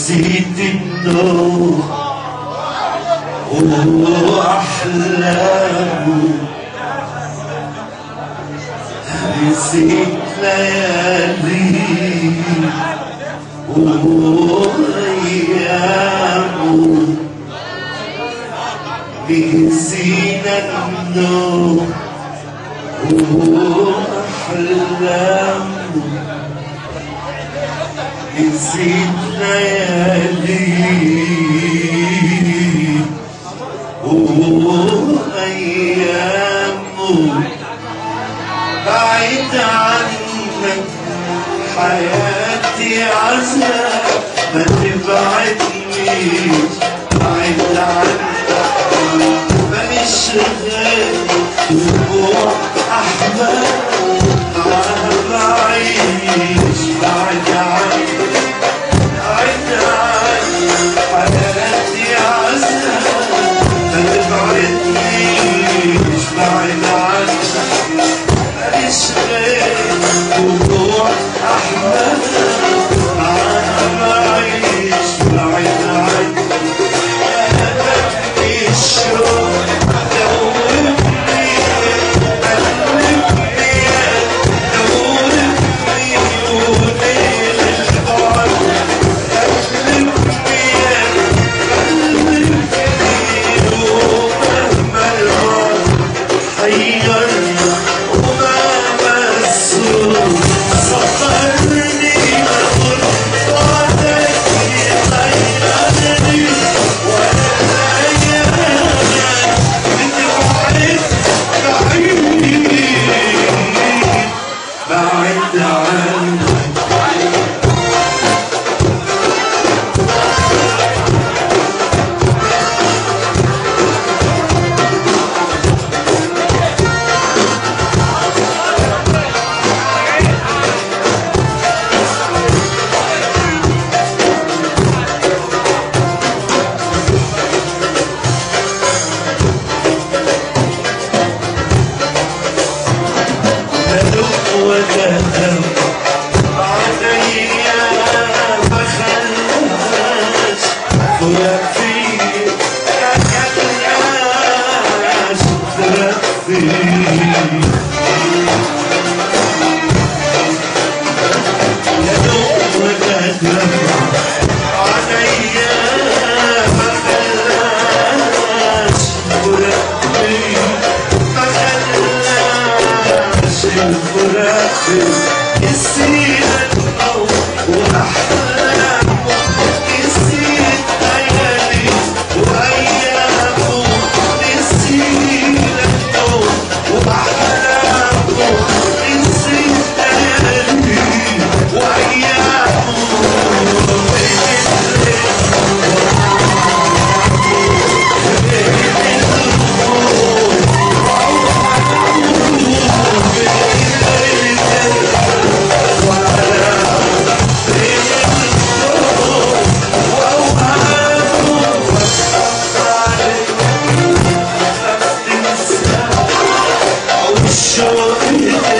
نسيت النوم وأحلامه نسيت ليالي وأيامه نسينا النوم وأحلامه نسيت ليالي وأيامه بعيد عنك حياتي عذاب ما تبعدنيش بعيد عنك ماليش غير دموع أحباب معاها بعيش بعيد عنك بعيد عنك حياتي عذاب ما تبعدنيش بعيد عنك ماليش غير دموع أحباب معاها بعيش بعيد عنك الشوق دوبني قلبني دوبني وليل البعد قلبني قلبني ومهما البعد حيرني ومهما السوق سطرني أقول بعدك يغيرني بعد عنك بدق وتهتم بعد ايام ما خلاش فرق فيك ما خلاش فرق فيك بدق وتهتم بعد ايام ما خلاش فرق فيك ما خلاش الفراق يسير النوم وأحلامه يسير ليالي وأيامه يسير النوم وأحلامه يسير ليالي وأيامه الشوق